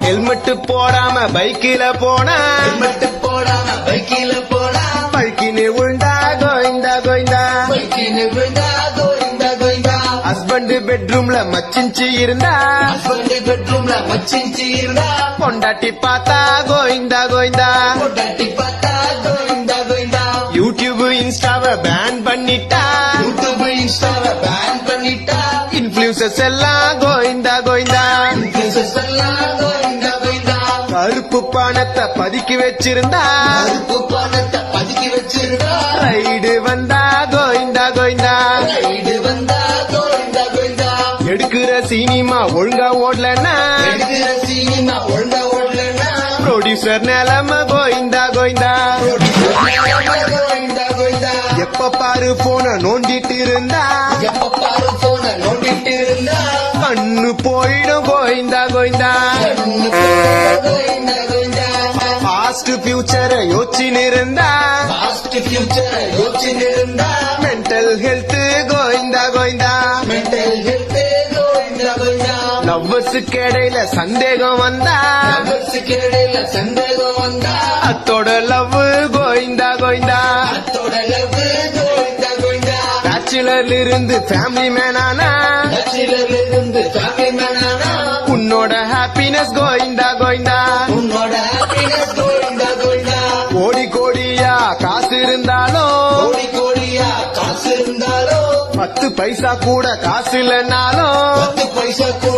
helmet போடாம பைக்கில போனா ஹெல்மெட் போடாம பைக்கில போனா பழுக்கின்னு உண்டா கோயிந்தா கோயிந்தா பைக்கின்னு விழுந்தா கோவிந்தா கோவிந்தா ஹஸ்பண்ட் பெட்ரூம்ல மச்சிஞ்சி இருந்தா ஹஸ்பண்ட் பெட்ரூம்ல மச்சிஞ்சி இருந்தா பொண்டாட்டி பார்த்தா கோயிந்தா கோயிந்தா பொட்டாட்டி பார்த்தா கோவிந்தா கோவிந்தா யூடியூப் இன்ஸ்டாவை பேன் பண்ணிட்டா யூடியூப் இன்ஸ்டாவை பேன் பண்ணிட்டா இன்ஃபுளுசஸ் எல்லாம் கோயிந்தா கோயிந்தா இன்ஃபுளுசர்ஸ் எல்லாம் கோவிந்தா கோவிந்தா கருப்பு பணத்தை பதுக்கி வச்சிருந்தா கருப்பு பணத்தை பதுக்கி வச்சிருந்தா ரைடு வந்தா கோயிந்தா கோயிந்தா ரைடு வந்தா கோவிந்தா கோவிந்தா எடுக்கிற சினிமா ஒழுங்கா ஓடலன்னா எடுக்கிற சினிமா ஒழுங்கா ஓடலன்னா ப்ரொடியூசர் நிலைமை கோயிந்தா கோயிந்தா கோவிந்தா கோவிந்தா எப்ப பாரு போன நோண்டிட்டு இருந்தா எப்ப பாரு போன நோண்டிட்டு இருந்தா கண்ணு போயிடும் கோயிந்தா கோயிந்தா கண்ணு போன கோவிந்தா கோவிந்தா பாஸ்ட் ஃபியூச்சர் யோசிச்சுன்னு இருந்தா பாஸ்ட் ஃபியூச்சர் யோசிச்சு இருந்தா mental health Govinda Govinda mental health Govinda Govinda லவ்வர்ஸுக்கு இடையில சந்தேகம் வந்தா லவ்வர்ஸுக்கு இடையில சந்தேகம் வந்தா அத்தோட லவ் கோயிந்தா கோயிந்தா அத்தோட லவ் கோவிந்தா கோவிந்தா பேச்சுலர்ல இருந்து ஃபேமிலி மேனானா பேச்சுலர்ல இருந்து ஃபேமிலி மேனானா உன்னோட ஹாப்பினஸ் கோயிந்தா கோயிந்தா உன்னோட ஹாப்பினஸ் கோவிந்தா கோவிந்தா கோடி கோடியா காசு இருந்தாலும் கோடி கோடியா காசு இருந்தாலும் பத்து பைசா கூட காசு இல்லைனாலும் பத்து பைசா கூட